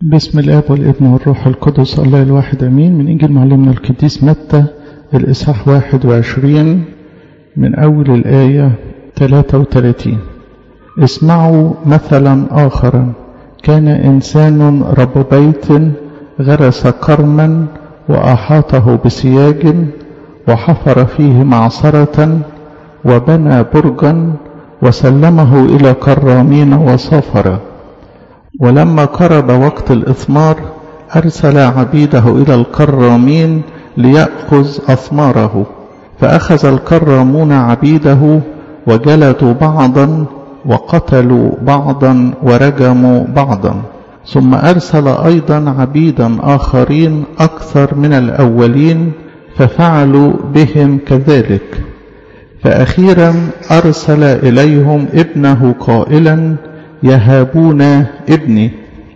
بسم الآب والابن والروح القدس الله الواحد أمين من إنجيل معلمنا القديس متى الإصحاح 21 من أول الآية 33 اسمعوا مثلا آخر كان إنسان رب بيت غرس كرما وأحاطه بسياج وحفر فيه معصرة وبنى برجا وسلمه إلى كرامين وسافر ولما قرب وقت الإثمار أرسل عبيده إلى الكرامين ليأخذ أثماره فأخذ الكرامون عبيده وجلدوا بعضا وقتلوا بعضا ورجموا بعضا ثم أرسل أيضا عبيدا آخرين أكثر من الأولين ففعلوا بهم كذلك فأخيرا أرسل إليهم ابنه قائلا يهابون ابني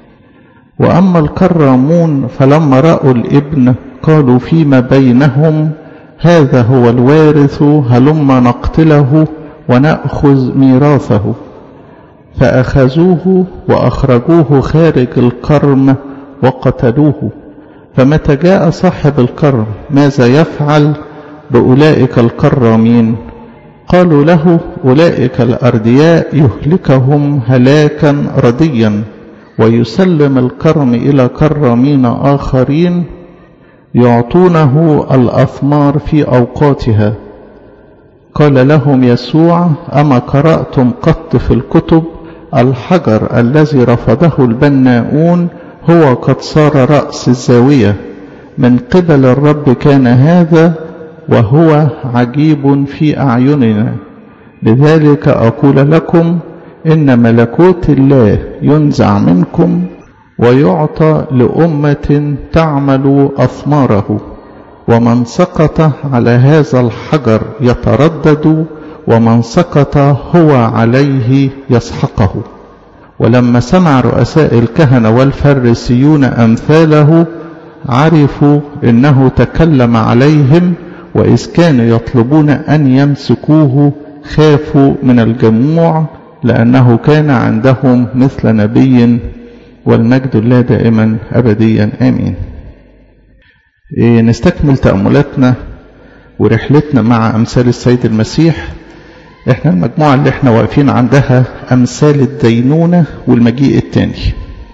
وأما الكرامون فلما رأوا الابن قالوا فيما بينهم هذا هو الوارث هلما نقتله ونأخذ ميراثه فأخذوه وأخرجوه خارج الكرم وقتلوه فمتى جاء صاحب الكرم ماذا يفعل بأولئك الكرامين قالوا له أولئك الأردياء يهلكهم هلاكا رديا ويسلم الكرم إلى كرامين آخرين يعطونه الأثمار في أوقاتها قال لهم يسوع أما قرأتم قط في الكتب الحجر الذي رفضه البناؤون هو قد صار رأس الزاوية من قبل الرب كان هذا وهو عجيب في أعيننا لذلك أقول لكم إن ملكوت الله ينزع منكم ويعطى لأمة تعمل أثماره ومن سقط على هذا الحجر يتردد ومن سقط هو عليه يسحقه ولما سمع رؤساء الكهنة والفريسيون أمثاله عرفوا إنه تكلم عليهم وإذ كانوا يطلبون أن يمسكوه خافوا من الجموع لأنه كان عندهم مثل نبي والمجد الله دائما أبديا آمين إيه نستكمل تأملاتنا ورحلتنا مع أمثال السيد المسيح احنا المجموعة اللي احنا واقفين عندها أمثال الدينونة والمجيء التاني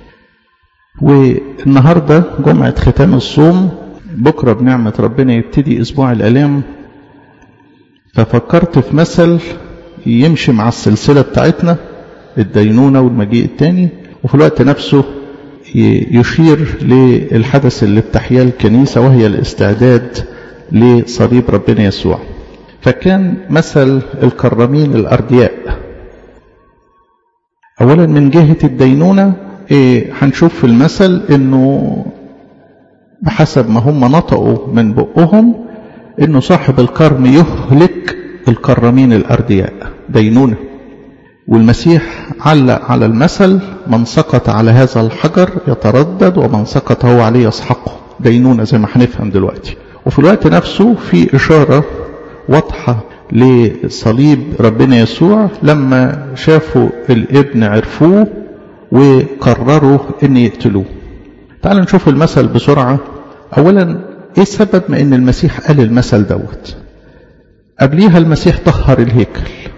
والنهاردة جمعة ختام الصوم بكرة بنعمة ربنا يبتدي أسبوع الآلام ففكرت في مثل يمشي مع السلسلة بتاعتنا الدينونة والمجيء التاني وفي الوقت نفسه يشير للحدث اللي بتحياه الكنيسة وهي الاستعداد لصليب ربنا يسوع فكان مثل الكرامين الأردياء أولا من جهة الدينونة إيه هنشوف في المثل انه بحسب ما هم نطقوا من بقهم انه صاحب الكرم يهلك الكرامين الاردياء دينونه والمسيح علق على المثل من سقط على هذا الحجر يتردد ومن سقط هو عليه يسحقه دينونه زي ما هنفهم دلوقتي وفي الوقت نفسه في اشاره واضحه لصليب ربنا يسوع لما شافوا الابن عرفوه وقرروا ان يقتلوه تعالوا نشوف المثل بسرعه اولا ايه السبب ما ان المسيح قال المثل دوت قبليها المسيح طهر الهيكل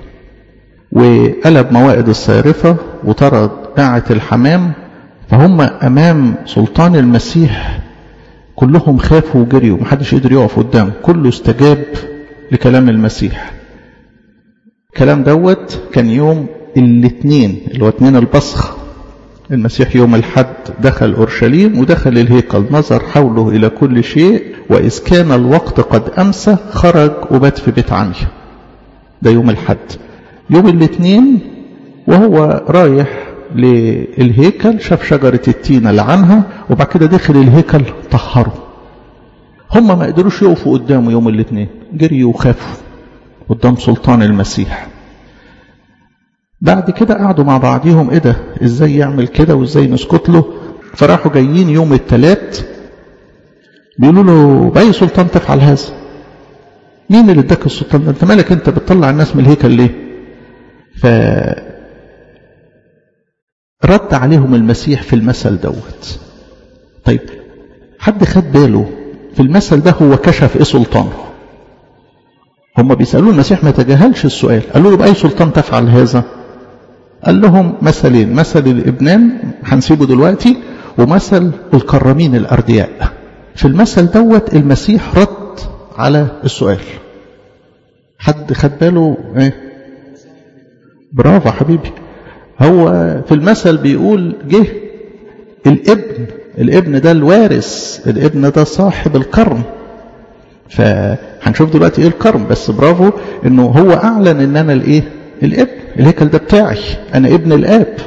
وقلب موائد الصيرفة وطرد قاعة الحمام فهم أمام سلطان المسيح كلهم خافوا وجريوا محدش قدر يقف قدام كله استجاب لكلام المسيح الكلام دوت كان يوم الاثنين اللي هو اثنين البصخ المسيح يوم الحد دخل أورشليم ودخل الهيكل نظر حوله إلى كل شيء وإذ كان الوقت قد أمسى خرج وبات في بيت عمي ده يوم الحد يوم الاثنين وهو رايح للهيكل شاف شجرة التين لعنها وبعد كده دخل الهيكل طهره هم ما قدروش يقفوا قدامه يوم الاثنين جريوا وخافوا قدام سلطان المسيح بعد كده قعدوا مع بعضيهم ايه ده ازاي يعمل كده وازاي نسكت له فراحوا جايين يوم الثلاث بيقولوا له باي سلطان تفعل هذا مين اللي اداك السلطان ده انت مالك انت بتطلع الناس من الهيكل ليه ف رد عليهم المسيح في المثل دوت طيب حد خد باله في المثل ده هو كشف ايه سلطانه هم بيسألوا المسيح ما تجاهلش السؤال قالوا له بأي سلطان تفعل هذا قال لهم مثلين مثل الابنان هنسيبه دلوقتي ومثل الكرامين الأردياء في المثل دوت المسيح رد على السؤال حد خد باله ايه برافو حبيبي هو في المثل بيقول جه الابن الابن ده الوارث الابن ده صاحب الكرم فهنشوف دلوقتي ايه الكرم بس برافو انه هو اعلن ان انا الايه الابن الهيكل ده بتاعي انا ابن الاب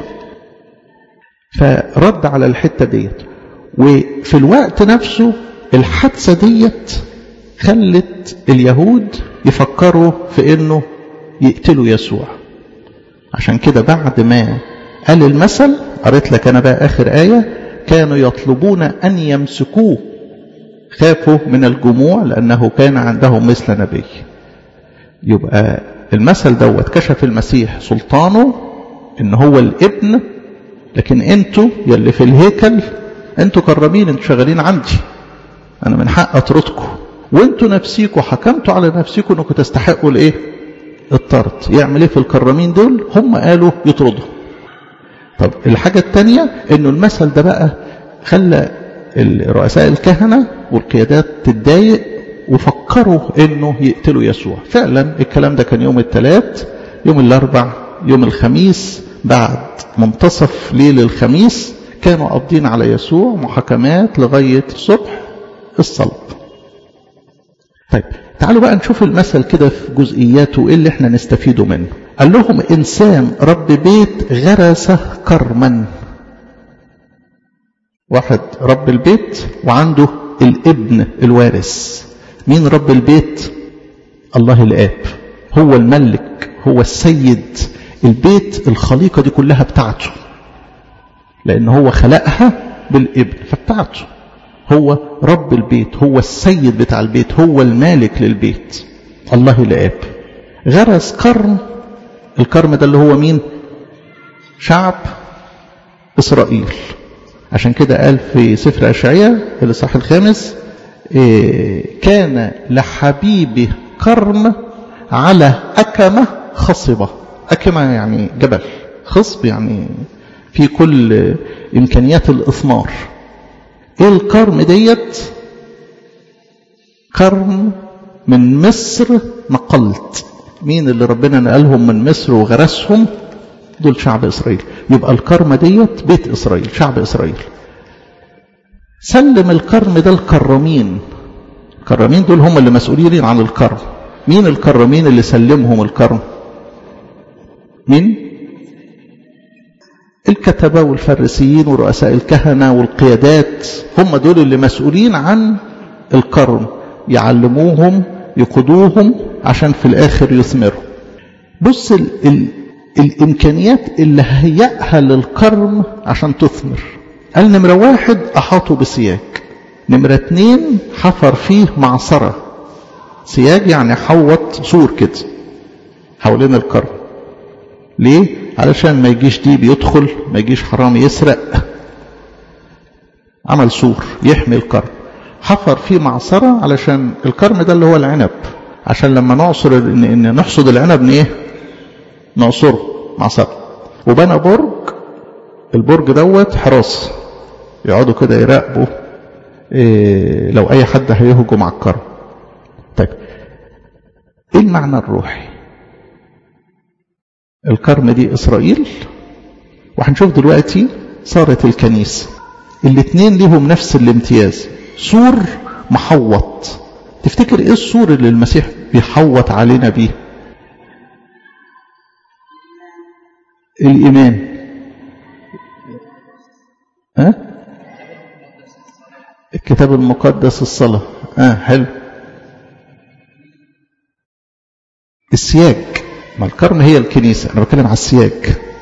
فرد على الحته ديت وفي الوقت نفسه الحادثه ديت خلت اليهود يفكروا في انه يقتلوا يسوع عشان كده بعد ما قال المثل قريت لك انا بقى اخر ايه كانوا يطلبون ان يمسكوه خافوا من الجموع لانه كان عندهم مثل نبي يبقى المثل دوت كشف المسيح سلطانه ان هو الابن لكن انتوا يلي في الهيكل انتوا كرامين انتوا شغالين عندي انا من حق اطردكم وانتوا نفسيكم حكمتوا على نفسيكم انكم تستحقوا الايه الطرد يعمل ايه في الكرامين دول هم قالوا يطردوا طب الحاجة الثانية انه المثل ده بقى خلى رؤساء الكهنة والقيادات تتضايق وفكروا انه يقتلوا يسوع فعلا الكلام ده كان يوم الثلاث يوم الاربع يوم الخميس بعد منتصف ليل الخميس كانوا قابضين على يسوع محاكمات لغاية الصبح الصلب طيب تعالوا بقى نشوف المثل كده في جزئياته ايه اللي احنا نستفيده منه قال لهم انسان رب بيت غرس كرما واحد رب البيت وعنده الابن الوارث مين رب البيت الله الاب هو الملك هو السيد البيت الخليقة دي كلها بتاعته لان هو خلقها بالابن فبتاعته هو رب البيت هو السيد بتاع البيت هو المالك للبيت الله الاب غرس كرم الكرم ده اللي هو مين شعب اسرائيل عشان كده قال في سفر اشعياء الاصحاح الخامس إيه كان لحبيبه كرم على أكمة خصبة أكمة يعني جبل خصب يعني في كل إمكانيات الإثمار إيه الكرم ديت كرم من مصر نقلت مين اللي ربنا نقلهم من مصر وغرسهم دول شعب إسرائيل يبقى الكرمة ديت بيت إسرائيل شعب إسرائيل سلم الكرم ده الكرمين الكرمين دول هم اللي مسؤولين عن الكرم مين الكرمين اللي سلمهم الكرم مين الكتبة والفريسيين ورؤساء الكهنة والقيادات هم دول اللي مسؤولين عن الكرم يعلموهم يقودوهم عشان في الآخر يثمروا بص ال ال الإمكانيات اللي هيأها للكرم عشان تثمر قال نمرة واحد أحاطوا بسياج نمرة اتنين حفر فيه معصرة سياج يعني حوط سور كده حوالين الكرم ليه؟ علشان ما يجيش ديب يدخل ما يجيش حرام يسرق عمل سور يحمي الكرم حفر فيه معصرة علشان الكرم ده اللي هو العنب عشان لما نعصر إن, إن نحصد العنب ايه نعصره معصرة وبنى برج البرج دوت حراسة يقعدوا كده يراقبوا إيه لو اي حد هيهجم على الكرم طيب ايه المعنى الروحي الكرم دي اسرائيل وهنشوف دلوقتي صارت الكنيسة الاتنين ليهم نفس الامتياز سور محوط تفتكر ايه السور اللي المسيح بيحوط علينا بيه الايمان ها الكتاب المقدس الصلاة اه حلو السياج ما القرن هي الكنيسة أنا بتكلم على السياج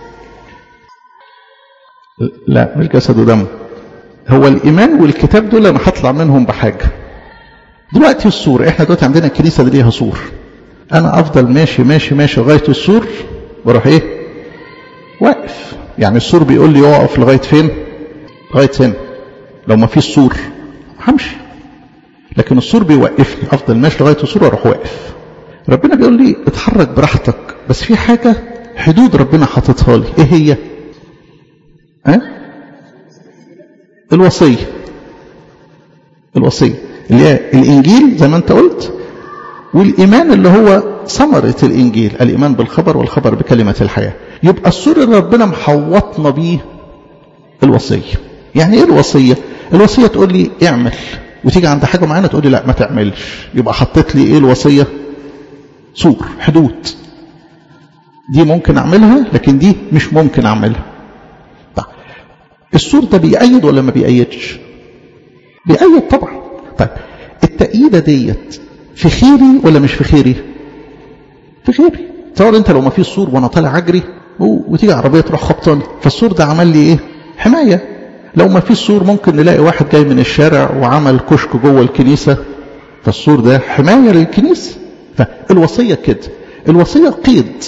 لا مش جسد ودم هو الإيمان والكتاب دول أنا هطلع منهم بحاجة دلوقتي السور احنا دلوقتي عندنا الكنيسة دي ليها سور أنا أفضل ماشي ماشي ماشي لغاية السور بروح إيه واقف يعني السور بيقول لي يقف لغاية فين لغاية هنا لو ما فيش سور همشي لكن السور بيوقفني افضل ماشي لغايه السور واروح واقف ربنا بيقول لي اتحرك براحتك بس في حاجه حدود ربنا حاططها لي ايه هي ها الوصيه الوصيه اللي هي الانجيل زي ما انت قلت والايمان اللي هو ثمره الانجيل الايمان بالخبر والخبر بكلمه الحياه يبقى السور اللي ربنا محوطنا بيه الوصيه يعني ايه الوصيه الوصيه تقول لي اعمل وتيجي عند حاجه معينه تقول لي لا ما تعملش يبقى حطيت لي ايه الوصيه سور حدود دي ممكن اعملها لكن دي مش ممكن اعملها طيب السور ده بيأيد ولا ما بيأيدش بيأيد طبعا طيب التأييدة ديت في خيري ولا مش في خيري في خيري تصور انت لو ما فيش سور وانا طالع اجري وتيجي عربيه تروح خبطاني فالسور ده عمل لي ايه حمايه لو ما فيش سور ممكن نلاقي واحد جاي من الشارع وعمل كشك جوه الكنيسه فالسور ده حمايه للكنيسه فالوصيه كده الوصيه قيد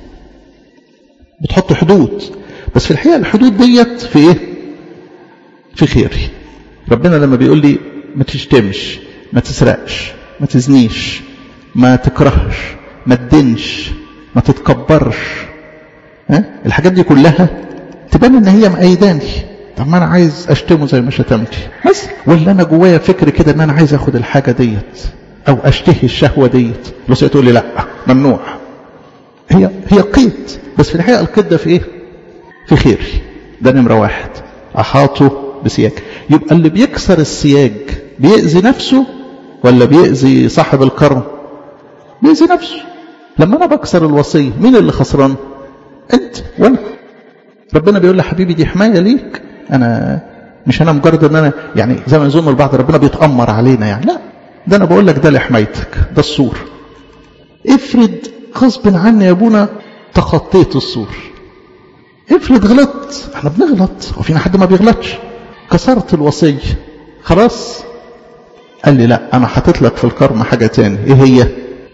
بتحط حدود بس في الحقيقه الحدود ديت في ايه في خيري ربنا لما بيقول لي ما تشتمش ما تسرقش ما تزنيش ما تكرهش ما تدنش ما تتكبرش ها؟ الحاجات دي كلها تبان ان هي مأيداني طب ما انا عايز اشتمه زي ما شتمتي بس ولا انا جوايا فكر كده ان انا عايز اخد الحاجه ديت او اشتهي الشهوه ديت بس تقول لي لا ممنوع هي هي قيد بس في الحقيقه القيد ده في ايه في خيري ده نمره واحد احاطه بسياج يبقى اللي بيكسر السياج بيأذي نفسه ولا بيأذي صاحب الكرم بيأذي نفسه لما انا بكسر الوصيه مين اللي خسران انت وانا ربنا بيقول لي حبيبي دي حمايه ليك انا مش انا مجرد ان انا يعني زي ما يظن البعض ربنا بيتامر علينا يعني لا ده انا بقول لك ده لحمايتك ده السور افرض غصب عني يا ابونا تخطيت السور افرض غلطت احنا بنغلط وفينا حد ما بيغلطش كسرت الوصيه خلاص قال لي لا انا حاطط لك في الكرم حاجه تاني ايه هي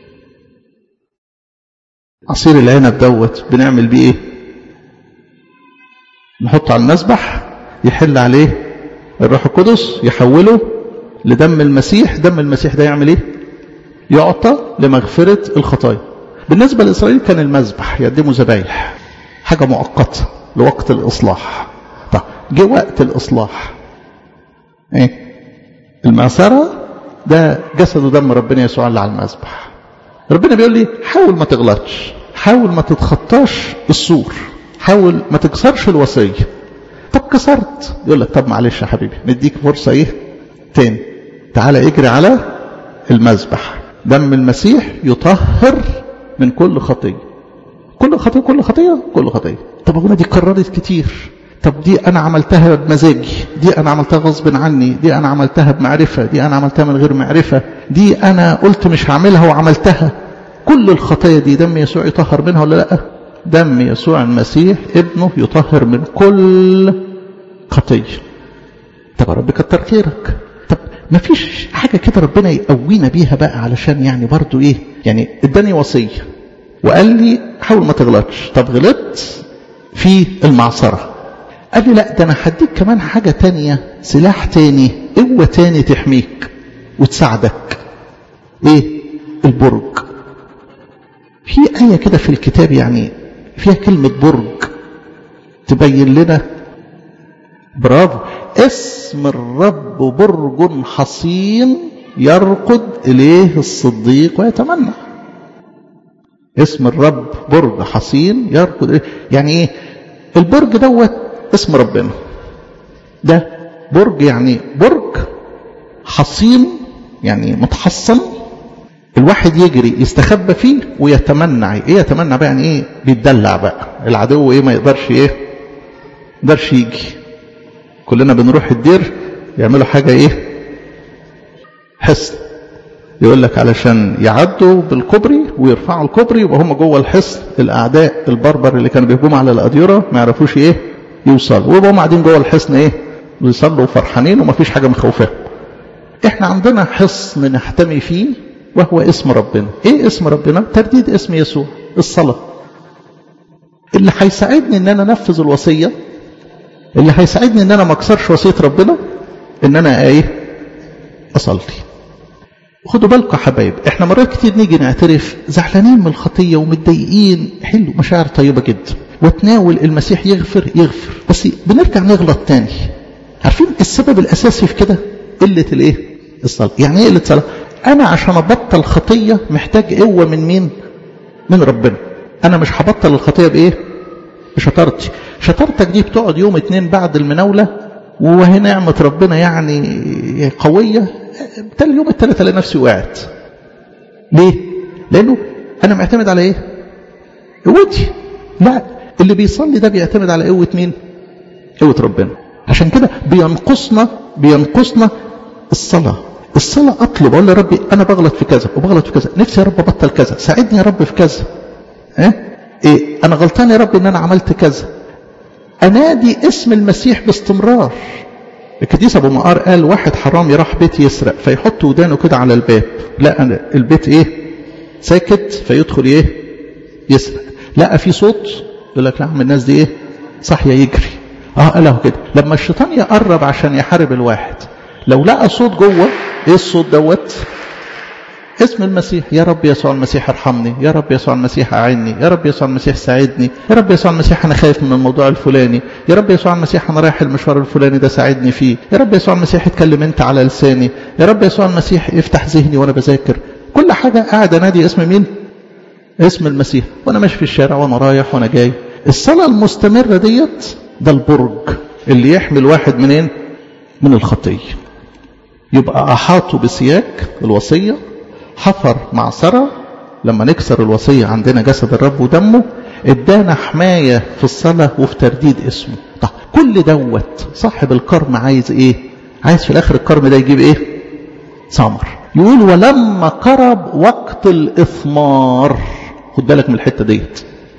عصير العنب دوت بنعمل بيه ايه نحطه على المذبح يحل عليه الروح القدس يحوله لدم المسيح دم المسيح ده يعمل ايه يعطى لمغفرة الخطايا بالنسبة لإسرائيل كان المذبح يقدموا ذبايح حاجة مؤقتة لوقت الإصلاح طب جه وقت الإصلاح ايه المعصرة ده جسد ودم ربنا يسوع اللي على المذبح ربنا بيقول لي حاول ما تغلطش حاول ما تتخطاش السور حاول ما تكسرش الوصية طب كسرت يقول لك طب معلش يا حبيبي نديك فرصة ايه تاني تعالى اجري على المذبح دم المسيح يطهر من كل خطية كل خطية كل خطية كل خطية طب ابونا دي اتكررت كتير طب دي انا عملتها بمزاجي دي انا عملتها غصب عني دي انا عملتها بمعرفة دي انا عملتها من غير معرفة دي انا قلت مش هعملها وعملتها كل الخطايا دي دم يسوع يطهر منها ولا لا دم يسوع المسيح ابنه يطهر من كل خطية طب يا رب كتر خيرك طب ما فيش حاجة كده ربنا يقوينا بيها بقى علشان يعني برضو ايه يعني اداني وصية وقال لي حاول ما تغلطش طب غلطت في المعصرة قال لي لا ده انا هديك كمان حاجة تانية سلاح تاني قوة تاني تحميك وتساعدك ايه البرج في آية كده في الكتاب يعني فيها كلمة برج تبين لنا برافو اسم الرب برج حصين يرقد إليه الصديق ويتمنى اسم الرب برج حصين يرقد إليه يعني ايه البرج دوت اسم ربنا ده برج يعني برج حصين يعني متحصن الواحد يجري يستخبى فيه ويتمنع ايه يتمنع بقى يعني ايه بيتدلع بقى العدو ايه ما يقدرش ايه يقدرش يجي كلنا بنروح الدير يعملوا حاجة ايه حصن يقول لك علشان يعدوا بالكوبري ويرفعوا الكوبري يبقى هم جوه الحصن الاعداء البربر اللي كانوا بيهجموا على الاديره ما يعرفوش ايه يوصلوا ويبقوا هم قاعدين جوه الحصن ايه بيصلوا فرحانين ومفيش حاجه مخوفاهم احنا عندنا حصن نحتمي فيه وهو اسم ربنا ايه اسم ربنا ترديد اسم يسوع الصلاة اللي هيساعدني ان انا انفذ الوصية اللي هيساعدني ان انا ما اكسرش وصية ربنا ان انا ايه اصلي خدوا بالكم حبايب احنا مرات كتير نيجي نعترف زعلانين من الخطية ومتضايقين حلو مشاعر طيبة جدا وتناول المسيح يغفر يغفر بس بنرجع نغلط تاني عارفين السبب الاساسي في كده قلة الايه الصلاة يعني ايه قلة الصلاة انا عشان ابطل خطية محتاج قوة من مين من ربنا انا مش هبطل الخطية بايه بشطارتي شطارتك دي بتقعد يوم اتنين بعد المناولة وهي نعمة ربنا يعني قوية بالتالي يوم الثلاثة الاقي نفسي وقعت ليه لانه انا معتمد على ايه قوتي لا اللي بيصلي ده بيعتمد على قوة مين قوة ربنا عشان كده بينقصنا بينقصنا الصلاة الصلاة أطلب أقول لربي أنا بغلط في كذا وبغلط في كذا نفسي يا رب أبطل كذا ساعدني يا رب في كذا إيه؟ إيه أنا غلطان يا رب إن أنا عملت كذا أنادي اسم المسيح باستمرار القديس أبو مقار قال واحد حرامي راح بيت يسرق فيحط ودانه كده على الباب لا أنا البيت إيه ساكت فيدخل إيه يسرق لقى في صوت يقول لك لا عم الناس دي إيه صاحية يجري اه قاله كده لما الشيطان يقرب عشان يحارب الواحد لو لقى صوت جوه ايه الصوت دوت اسم المسيح يا رب يسوع المسيح ارحمني يا رب يسوع المسيح اعني يا رب يسوع المسيح ساعدني يا رب يسوع المسيح انا خايف من الموضوع الفلاني يا رب يسوع المسيح انا رايح المشوار الفلاني ده ساعدني فيه يا رب يسوع المسيح اتكلم انت على لساني يا رب يسوع المسيح افتح ذهني وانا بذاكر كل حاجه قاعد انادي اسم مين اسم المسيح وانا ماشي في الشارع وانا رايح وانا جاي الصلاه المستمره ديت ده البرج اللي يحمي الواحد منين من الخطيه يبقى احاطوا بسياج الوصيه حفر معصرة لما نكسر الوصية عندنا جسد الرب ودمه ادانا حماية في الصلاة وفي ترديد اسمه طب كل دوت صاحب الكرم عايز ايه عايز في الاخر الكرم ده يجيب ايه ثمر يقول ولما قرب وقت الاثمار خد بالك من الحتة ديت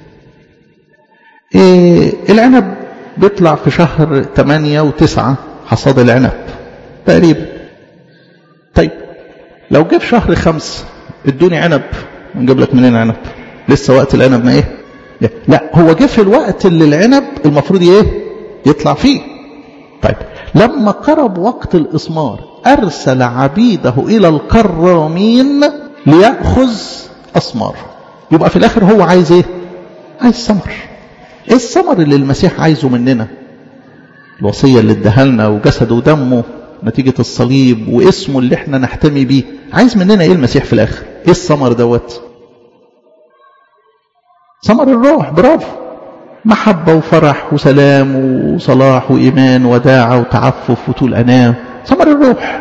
إيه العنب بيطلع في شهر 8 و9 حصاد العنب تقريبا طيب لو جه في شهر خمس ادوني عنب نجيب لك منين عنب لسه وقت العنب ما ايه لا هو جه في الوقت اللي العنب المفروض ايه يطلع فيه طيب لما قرب وقت الإثمار أرسل عبيده إلى الكرامين ليأخذ أثمار يبقى في الآخر هو عايز إيه؟ عايز ثمر إيه الثمر اللي المسيح عايزه مننا؟ الوصية اللي اداها لنا وجسده ودمه نتيجة الصليب واسمه اللي احنا نحتمي بيه عايز مننا ايه المسيح في الاخر ايه الثمر دوت ثمر الروح برافو محبة وفرح وسلام وصلاح وإيمان وداعة وتعفف وطول أنام ثمر الروح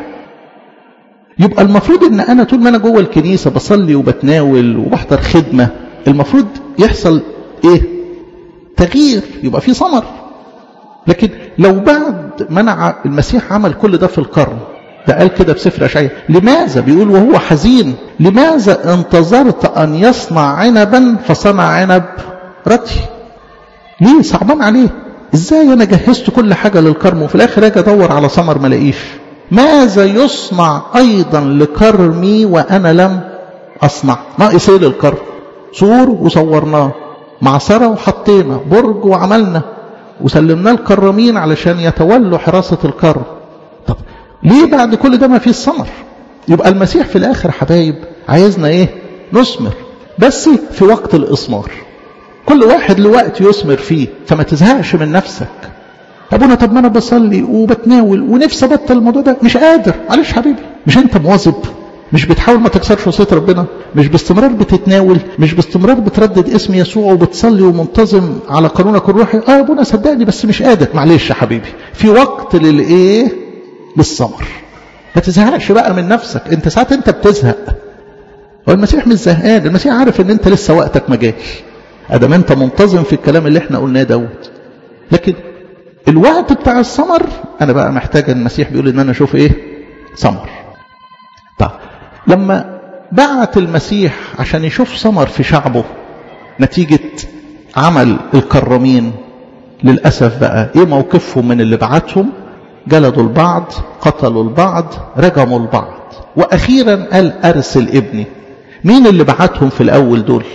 يبقى المفروض ان انا طول ما انا جوه الكنيسة بصلي وبتناول وبحضر خدمة المفروض يحصل ايه تغيير يبقى في ثمر لكن لو بعد منع المسيح عمل كل ده في القرن ده قال كده في سفر أشعياء لماذا بيقول وهو حزين لماذا انتظرت أن يصنع عنبا فصنع عنب رتي ليه صعبان عليه ازاي انا جهزت كل حاجة للكرم وفي الاخر اجي ادور على ثمر ما الاقيش ماذا يصنع ايضا لكرمي وانا لم اصنع ناقص ايه للكرم سور وصورناه معصرة وحطينا برج وعملنا وسلمناه الكرامين علشان يتولوا حراسة الكرم طب ليه بعد كل ده ما فيه الثمر يبقى المسيح في الاخر حبايب عايزنا ايه نثمر بس في وقت الاثمار كل واحد له وقت يثمر فيه فما تزهقش من نفسك ابونا طب ما انا بصلي وبتناول ونفسي ابطل الموضوع ده مش قادر معلش حبيبي مش انت مواظب مش بتحاول ما تكسرش وصيه ربنا مش باستمرار بتتناول مش باستمرار بتردد اسم يسوع وبتصلي ومنتظم على قانونك الروحي اه يا ابونا صدقني بس مش قادر معلش يا حبيبي في وقت للايه للثمر ما تزهقش بقى من نفسك انت ساعات انت بتزهق هو المسيح مش زهقان المسيح عارف ان انت لسه وقتك ما جاش ادام انت منتظم في الكلام اللي احنا قلناه دوت لكن الوقت بتاع الثمر انا بقى محتاج المسيح بيقول ان انا اشوف ايه ثمر طيب لما بعت المسيح عشان يشوف ثمر في شعبه نتيجة عمل الكرامين للأسف بقى ايه موقفهم من اللي بعتهم جلدوا البعض قتلوا البعض رجموا البعض واخيرا قال ارسل ابني مين اللي بعتهم في الاول دول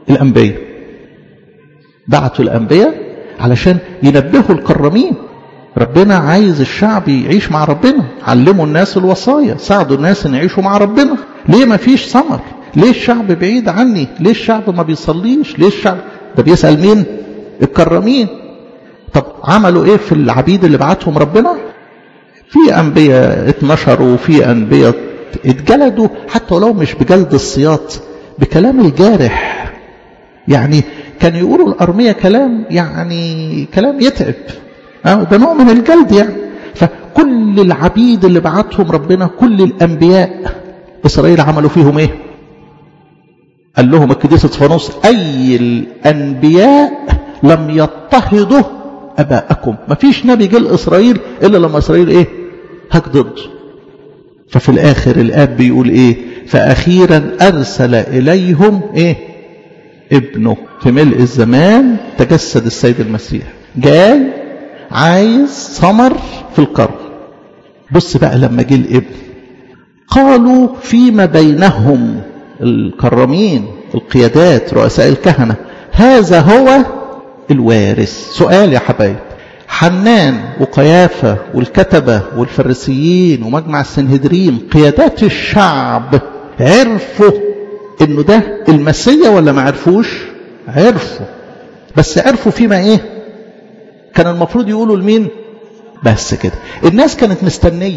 الانبياء بعتوا الانبياء علشان ينبهوا الكرامين ربنا عايز الشعب يعيش مع ربنا علموا الناس الوصايا ساعدوا الناس ان يعيشوا مع ربنا ليه ما فيش ثمر ليه الشعب بعيد عني ليه الشعب ما بيصليش ليه الشعب ده بيسأل مين الكرامين طب عملوا ايه في العبيد اللي بعتهم ربنا في انبياء اتنشروا في انبياء اتجلدوا حتى ولو مش بجلد السياط بكلام الجارح يعني كان يقولوا الأرمية كلام يعني كلام يتعب ده نوع من الجلد يعني فكل العبيد اللي بعتهم ربنا كل الأنبياء إسرائيل عملوا فيهم إيه قال لهم القديس اسفانوس أي الأنبياء لم يضطهدوا أباءكم ما فيش نبي جه لإسرائيل إلا لما إسرائيل إيه هك ضده ففي الآخر الآب بيقول إيه فأخيرا أرسل إليهم إيه ابنه في ملء الزمان تجسد السيد المسيح جاي عايز ثمر في القرن بص بقى لما جه الابن قالوا فيما بينهم الكرامين القيادات رؤساء الكهنة هذا هو الوارث سؤال يا حبايب حنان وقيافة والكتبة والفريسيين ومجمع السنهدرين قيادات الشعب عرفوا انه ده المسيا ولا ما عرفوش عرفوا بس عرفوا فيما ايه كان المفروض يقولوا لمين بس كده الناس كانت مستنيه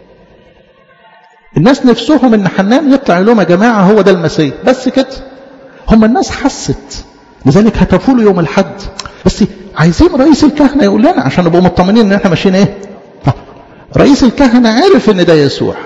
الناس نفسهم ان حنان يطلع لهم يا جماعه هو ده المسيح بس كده هم الناس حست لذلك هتفوا له يوم الحد بس عايزين رئيس الكهنه يقول لنا عشان نبقى مطمنين ان احنا ماشيين ايه رئيس الكهنه عرف ان ده يسوع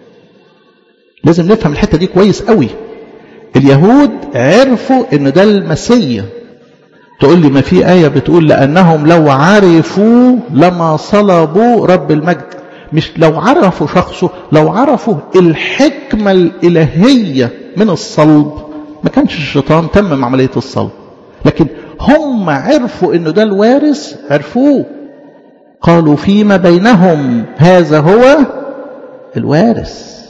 لازم نفهم الحته دي كويس قوي اليهود عرفوا ان ده المسيا تقول لي ما في آية بتقول لأنهم لو عرفوا لما صلبوا رب المجد مش لو عرفوا شخصه لو عرفوا الحكمة الإلهية من الصلب ما كانش الشيطان تمم عملية الصلب لكن هم عرفوا انه ده الوارث عرفوه قالوا فيما بينهم هذا هو الوارث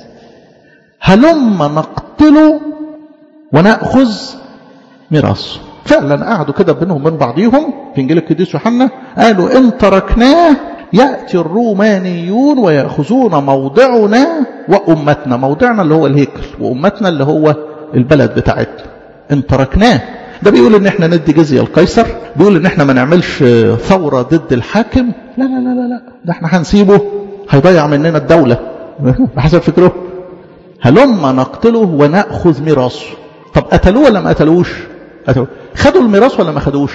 هلما نقتله ونأخذ ميراثه فعلا قعدوا كده بينهم وبين بعضيهم في انجيل القديس يوحنا قالوا ان تركناه ياتي الرومانيون وياخذون موضعنا وامتنا موضعنا اللي هو الهيكل وامتنا اللي هو البلد بتاعتنا ان تركناه ده بيقول ان احنا ندي جزيه لقيصر بيقول ان احنا ما نعملش ثوره ضد الحاكم لا لا لا لا لا ده احنا هنسيبه هيضيع مننا الدوله بحسب فكره هلما نقتله وناخذ ميراثه طب قتلوه ولا ما قتلوش قتلوه خدوا الميراث ولا ما خدوش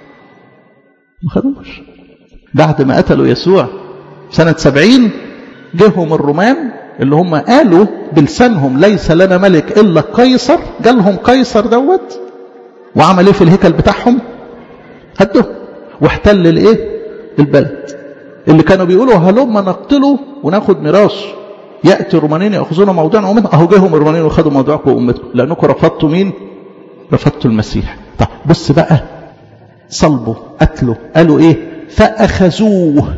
ما خدوش بعد ما قتلوا يسوع سنة سبعين جيهم الرومان اللي هم قالوا بلسانهم ليس لنا ملك إلا قيصر جالهم قيصر دوت وعمل ايه في الهيكل بتاعهم هده واحتل الايه البلد اللي كانوا بيقولوا هلما نقتله وناخد ميراثه ياتي الرومانيين ياخذون موضعنا وامتنا اهو جاهم الرومانيين وخدوا موضعكم وامتكم لانكم رفضتوا مين رفضتوا المسيح طب بص بقى صلبوا قتلوا قالوا ايه فاخذوه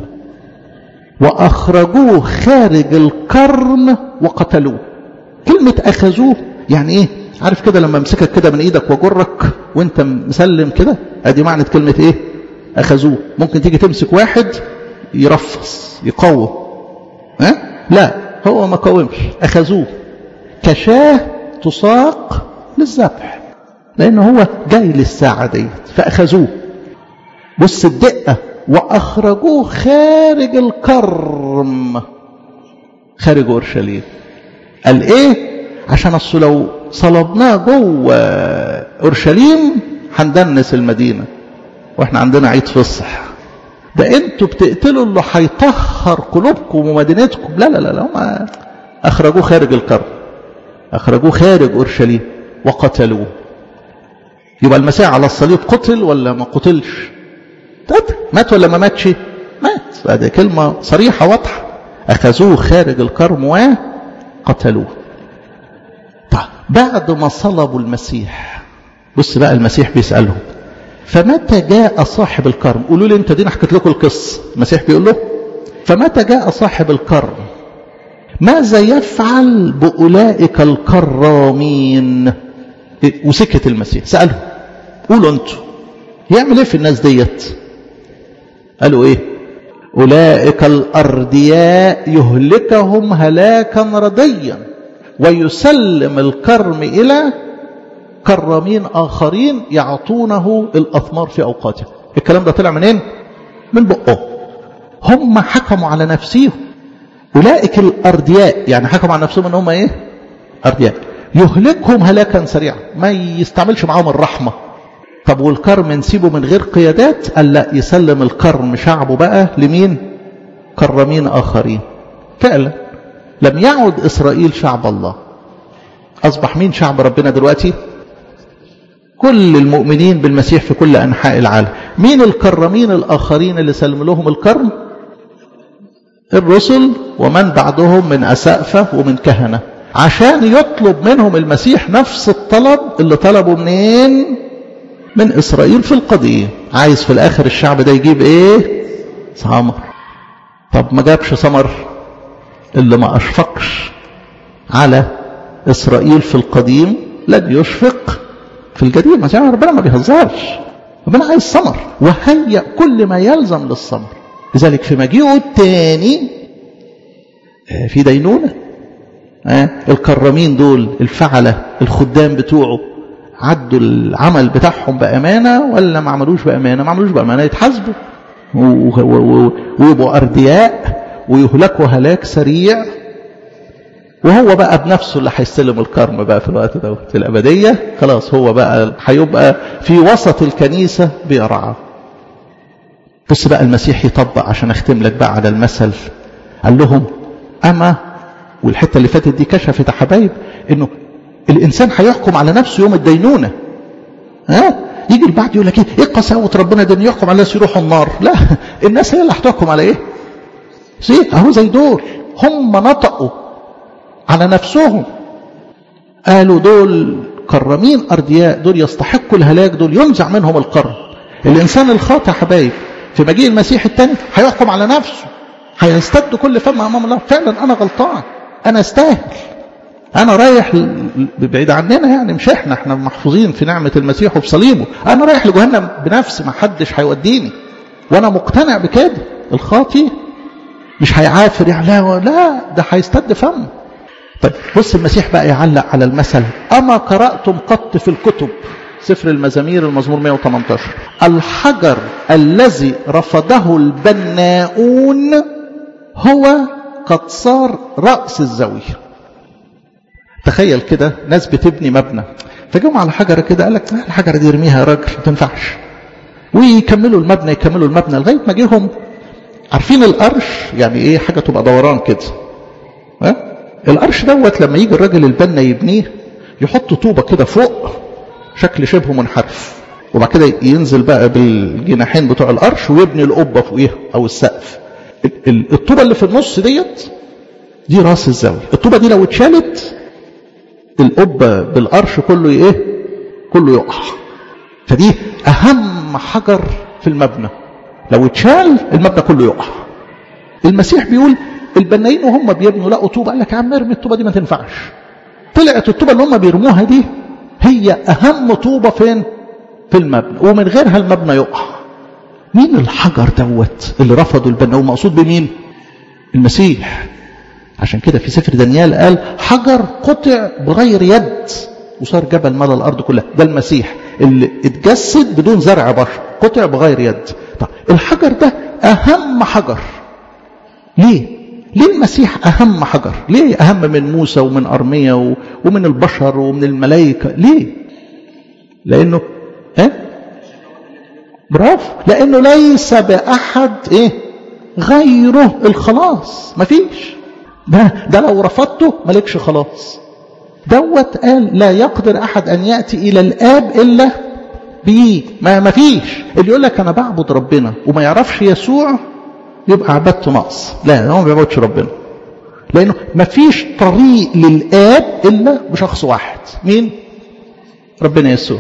واخرجوه خارج القرن وقتلوه كلمه اخذوه يعني ايه عارف كده لما امسكك كده من ايدك واجرك وانت مسلم كده ادي معنى كلمه ايه اخذوه ممكن تيجي تمسك واحد يرفص يقوم ها لا هو ما قاومش اخذوه كشاه تساق للذبح لان هو جاي للساعه ديت فاخذوه بص الدقه واخرجوه خارج الكرم خارج اورشليم قال ايه عشان اصل لو صلبناه جوه اورشليم هندنس المدينه واحنا عندنا عيد فصح ده انتوا بتقتلوا اللي هيطهر قلوبكم ومدينتكم لا لا لا لا هم اخرجوه خارج القرن اخرجوه خارج اورشليم وقتلوه يبقى المسيح على الصليب قتل ولا ما قتلش مات ولا ما ماتش مات هذه كلمه صريحه واضحه اخذوه خارج الكرم وقتلوه طيب بعد ما صلبوا المسيح بص بقى المسيح بيسالهم فمتى جاء صاحب الكرم قولوا لي انت دي حكيت لكم القصه المسيح بيقول له فمتى جاء صاحب الكرم ماذا يفعل باولئك الكرامين وسكت المسيح سالهم قولوا انتوا يعمل ايه في الناس ديت قالوا ايه أولئك الأردياء يهلكهم هلاكا رديا ويسلم الكرم إلى كرمين آخرين يعطونه الأثمار في أوقاتها الكلام ده طلع منين؟ من بقه هم حكموا على نفسهم أولئك الأردياء يعني حكموا على نفسهم أن هم إيه؟ أردياء يهلكهم هلاكا سريعا ما يستعملش معاهم الرحمة طب والكرم نسيبه من غير قيادات قال لا يسلم الكرم شعبه بقى لمين كرمين آخرين فعلا لم يعد إسرائيل شعب الله أصبح مين شعب ربنا دلوقتي كل المؤمنين بالمسيح في كل أنحاء العالم مين الكرمين الآخرين اللي سلم لهم الكرم الرسل ومن بعدهم من أسقفة ومن كهنة عشان يطلب منهم المسيح نفس الطلب اللي طلبه منين من إسرائيل في القضية عايز في الآخر الشعب ده يجيب إيه ثمر طب ما جابش ثمر اللي ما أشفقش على إسرائيل في القديم لن يشفق في الجديد ما ربنا ما بيهزرش ربنا عايز ثمر وهيأ كل ما يلزم للثمر لذلك في مجيئه الثاني في دينونة الكرمين دول الفعلة الخدام بتوعه عدوا العمل بتاعهم بأمانة ولا ما عملوش بأمانة ما عملوش بأمانة يتحاسبوا ويبقوا أردياء ويهلكوا هلاك سريع وهو بقى بنفسه اللي هيستلم الكرم بقى في الوقت ده في الأبدية خلاص هو بقى هيبقى في وسط الكنيسة بيرعى بص بقى المسيح يطبق عشان اختم لك بقى على المثل قال لهم أما والحتة اللي فاتت دي كشفت يا حبايب انه الانسان هيحكم على نفسه يوم الدينونة ها يجي البعض يقول لك ايه ايه قساوة ربنا ده يحكم على الناس يروحوا النار لا الناس هي اللي هتحكم على ايه زي اهو زي دول هم نطقوا على نفسهم قالوا دول كرمين أردياء دول يستحقوا الهلاك دول ينزع منهم الكرم الإنسان الخاطئ حبايب في مجيء المسيح الثاني هيحكم على نفسه هيستد كل فم أمام الله فعلا أنا غلطان أنا استاهل أنا رايح بعيد عننا يعني مش إحنا إحنا محفوظين في نعمة المسيح وبصليبه أنا رايح لجهنم بنفسي ما حدش هيوديني وأنا مقتنع بكده الخاطي مش هيعافر يعني لا لا ده هيستد فمه طيب بص المسيح بقى يعلق على المثل أما قرأتم قط في الكتب سفر المزامير المزمور 118 الحجر الذي رفضه البناؤون هو قد صار رأس الزاوية تخيل كده ناس بتبني مبنى فجم على حجرة كده قال لك الحجرة دي ارميها يا راجل ما تنفعش ويكملوا المبنى يكملوا المبنى لغاية ما جيهم عارفين القرش يعني ايه حاجة تبقى دوران كده ها القرش دوت لما يجي الراجل البنا يبنيه يحط طوبة كده فوق شكل شبه منحرف وبعد كده ينزل بقى بالجناحين بتوع القرش ويبني القبة فوقيها أو السقف الطوبة اللي في النص ديت دي راس الزاوية الطوبة دي لو اتشالت القبة بالقرش كله ايه كله يقع فدي أهم حجر في المبنى لو اتشال المبنى كله يقع المسيح بيقول البنايين وهم بيبنوا لقوا طوبه قال لك يا عم ارمي الطوبه دي ما تنفعش طلعت الطوبه اللي هم بيرموها دي هي اهم طوبه فين في المبنى ومن غيرها المبنى يقع مين الحجر دوت اللي رفضوا البناء ومقصود بمين المسيح عشان كده في سفر دانيال قال حجر قطع بغير يد وصار جبل ملا الارض كلها ده المسيح اللي اتجسد بدون زرع بشر قطع بغير يد طب الحجر ده اهم حجر ليه ليه المسيح أهم حجر ليه أهم من موسى ومن أرمية ومن البشر ومن الملائكة ليه لأنه ها برافو لأنه ليس بأحد إيه غيره الخلاص مفيش ده, ده لو رفضته مالكش خلاص دوت قال لا يقدر أحد أن يأتي إلى الآب إلا بيه ما مفيش اللي يقول لك أنا بعبد ربنا وما يعرفش يسوع يبقى عبادته نقص لا هو ما بيعبدش ربنا لانه ما فيش طريق للاب الا بشخص واحد مين ربنا يسوع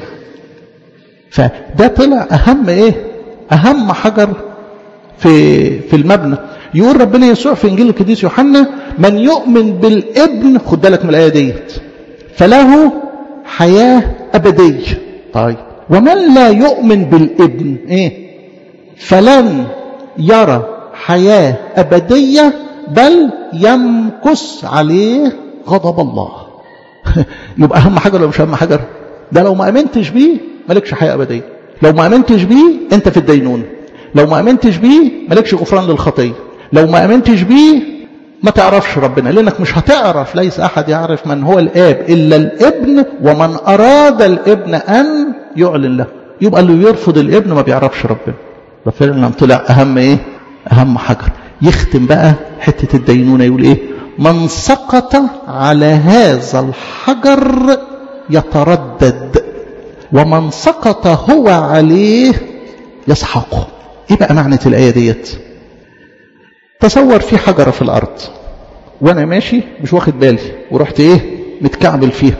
فده طلع اهم ايه اهم حجر في في المبنى يقول ربنا يسوع في انجيل القديس يوحنا من يؤمن بالابن خد بالك من الايه ديت فله حياه ابديه طيب ومن لا يؤمن بالابن ايه فلن يرى حياة أبدية بل يمكث عليه غضب الله يبقى أهم حاجة ولا مش أهم حاجة ده لو ما أمنتش بيه مالكش حياة أبدية لو ما أمنتش بيه أنت في الدينون لو ما أمنتش بيه مالكش غفران للخطية لو ما أمنتش بيه ما تعرفش ربنا لأنك مش هتعرف ليس أحد يعرف من هو الآب إلا الابن ومن أراد الابن أن يعلن له يبقى اللي يرفض الابن ما بيعرفش ربنا ففعلا طلع أهم إيه أهم حجر يختم بقى حتة الدينونة يقول إيه من سقط على هذا الحجر يتردد ومن سقط هو عليه يسحقه ايه بقى معنى الآية ديت تصور في حجرة في الأرض وأنا ماشي مش واخد بالي ورحت إيه متكعبل فيها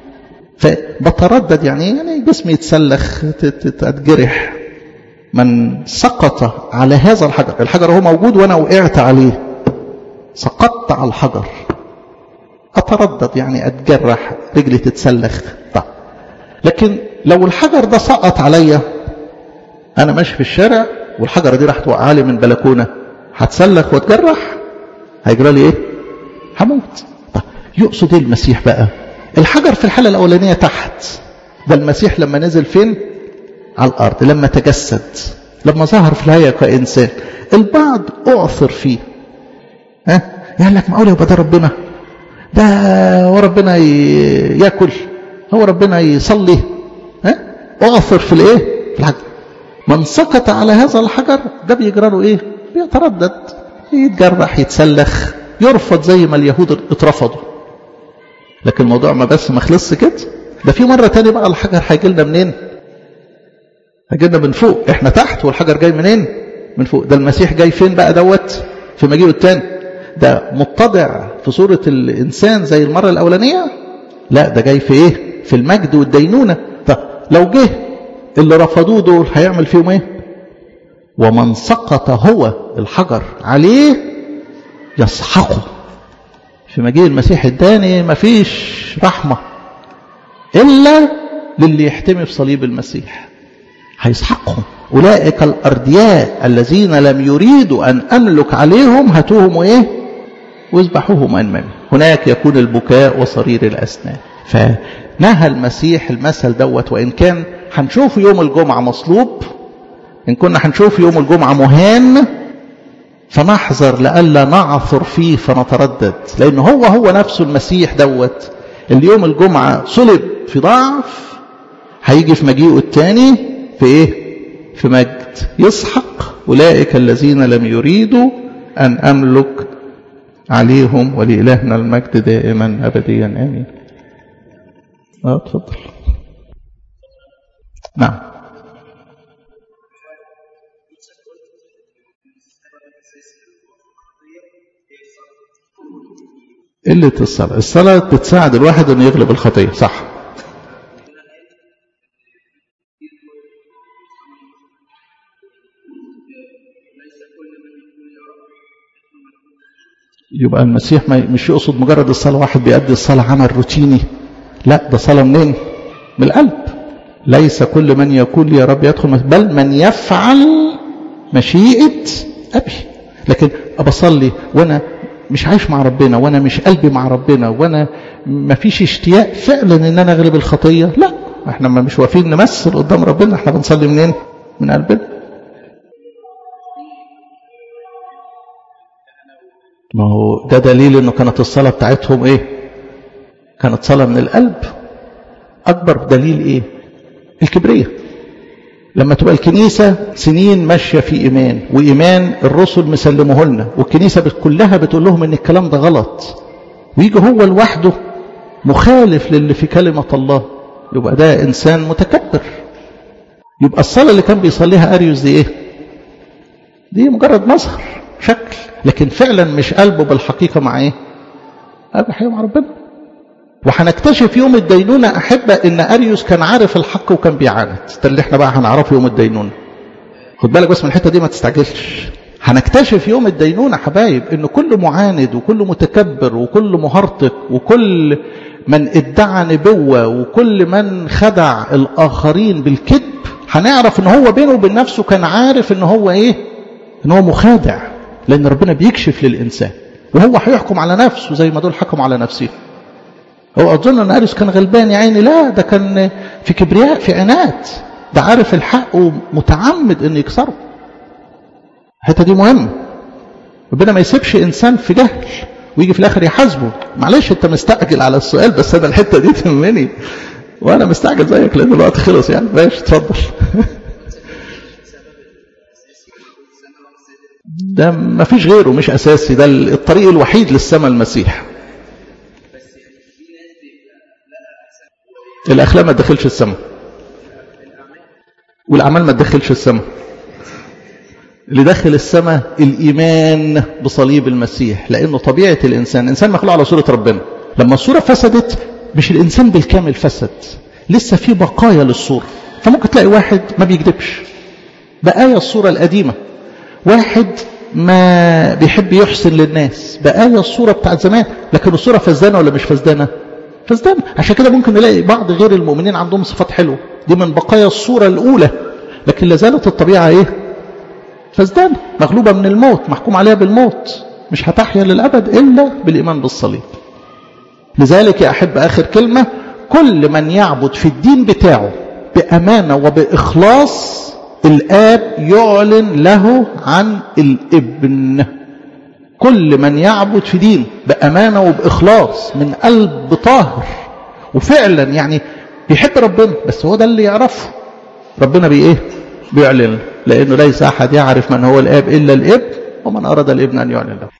فبتردد يعني يعني جسمي يتسلخ تتجرح من سقط على هذا الحجر الحجر هو موجود وأنا وقعت عليه سقطت على الحجر أتردد يعني أتجرح رجلي تتسلخ طيب لكن لو الحجر ده سقط عليا أنا ماشي في الشارع والحجرة دي راح توقع لي من بلكونة هتسلخ واتجرح هيجرى لي ايه هموت طيب يقصد ايه المسيح بقى الحجر في الحالة الأولانية تحت ده المسيح لما نزل فين على الأرض لما تجسد لما ظهر في الهيئة كإنسان البعض أعثر فيه ها يعني لك معقول يبقى ده ربنا ده هو ربنا ياكل هو ربنا يصلي ها أعثر في الايه في الحجر من سقط على هذا الحجر ده بيجرى له ايه بيتردد يتجرح يتسلخ يرفض زي ما اليهود اترفضوا لكن الموضوع ما بس ما خلصش كده ده في مرة تاني بقى الحجر هيجي لنا منين هيجي لنا من فوق احنا تحت والحجر جاي منين من فوق ده المسيح جاي فين بقى دوت في مجيئه التاني ده متضع في صورة الإنسان زي المرة الأولانية لا ده جاي في ايه في المجد والدينونة طب لو جه اللي رفضوه دول هيعمل فيهم ايه ومن سقط هو الحجر عليه يسحقه في مجيء المسيح الثاني مفيش رحمة إلا للي يحتمي في صليب المسيح هيسحقهم أولئك الأردياء الذين لم يريدوا أن أملك عليهم هاتوهم وإيه واذبحوهم أمامي هناك يكون البكاء وصرير الأسنان فنهى المسيح المثل دوت وإن كان هنشوف يوم الجمعة مصلوب إن كنا هنشوف يوم الجمعة مهان فنحذر لئلا نعثر فيه فنتردد لأن هو هو نفسه المسيح دوت اللي يوم الجمعة صلب في ضعف هيجي في مجيئه الثاني في إيه؟ في مجد يسحق أولئك الذين لم يريدوا أن أملك عليهم ولإلهنا المجد دائما أبديا آمين اه اتفضل نعم قلة الصلاة الصلاة بتساعد الواحد انه يغلب الخطية صح يبقى المسيح ما مش يقصد مجرد الصلاة واحد بيأدي الصلاة عمل روتيني لا ده صلاة منين من القلب ليس كل من يقول يا رب يدخل بل من يفعل مشيئة أبي لكن أبصلي وأنا مش عايش مع ربنا وأنا مش قلبي مع ربنا وأنا ما فيش اشتياق فعلا إن أنا أغلب الخطية لا احنا ما مش واقفين نمثل قدام ربنا احنا بنصلي منين من قلبنا ما هو ده دليل انه كانت الصلاة بتاعتهم ايه كانت صلاة من القلب اكبر دليل ايه الكبرية لما تبقى الكنيسة سنين ماشية في إيمان وإيمان الرسل مسلمه لنا والكنيسة كلها بتقول لهم إن الكلام ده غلط ويجي هو لوحده مخالف للي في كلمة الله يبقى ده إنسان متكبر يبقى الصلاة اللي كان بيصليها أريوس دي إيه دي مجرد مظهر شكل لكن فعلا مش قلبه بالحقيقة مع إيه قلبه حقيقة مع ربنا وهنكتشف يوم الدينونة أحبة إن أريوس كان عارف الحق وكان بيعاند ده اللي احنا بقى هنعرفه يوم الدينونة خد بالك بس من الحتة دي ما تستعجلش هنكتشف يوم الدينونة حبايب إن كل معاند وكل متكبر وكل مهرطق وكل من ادعى نبوة وكل من خدع الآخرين بالكذب هنعرف إن هو بينه وبين نفسه كان عارف إن هو إيه إن هو مخادع لأن ربنا بيكشف للإنسان وهو هيحكم على نفسه زي ما دول حكموا على نفسهم هو أظن أن أريس كان غلبان يا عيني لا ده كان في كبرياء في عناد ده عارف الحق ومتعمد أن يكسره الحته دي مهمة ربنا ما يسيبش إنسان في جهل ويجي في الآخر يحاسبه معلش أنت مستعجل على السؤال بس أنا الحتة دي تهمني وأنا مستعجل زيك لأن الوقت خلص يعني ماشي اتفضل ده ما فيش غيره مش أساسي ده الطريق الوحيد للسماء المسيح الأخلاق ما تدخلش السماء والأعمال ما تدخلش السماء اللي داخل السماء الإيمان بصليب المسيح لأنه طبيعة الإنسان الإنسان مخلوق على صورة ربنا لما الصورة فسدت مش الإنسان بالكامل فسد لسه في بقايا للصورة فممكن تلاقي واحد ما بيكذبش بقايا الصورة القديمة واحد ما بيحب يحسن للناس بقايا الصورة بتاعت زمان لكن الصورة فسدانة ولا مش فسدانة فسدانة عشان كده ممكن نلاقي بعض غير المؤمنين عندهم صفات حلوة دي من بقايا الصورة الأولى لكن لازالت الطبيعة إيه فسدانة مغلوبة من الموت محكوم عليها بالموت مش هتحيا للأبد إلا بالإيمان بالصليب لذلك يا أحب آخر كلمة كل من يعبد في الدين بتاعه بأمانة وبإخلاص الآب يعلن له عن الابن كل من يعبد في دين بأمانة وبإخلاص من قلب طاهر وفعلا يعني بيحب ربنا بس هو ده اللي يعرفه ربنا بإيه بيعلن لأنه ليس أحد يعرف من هو الآب إلا الابن ومن أراد الابن أن يعلن له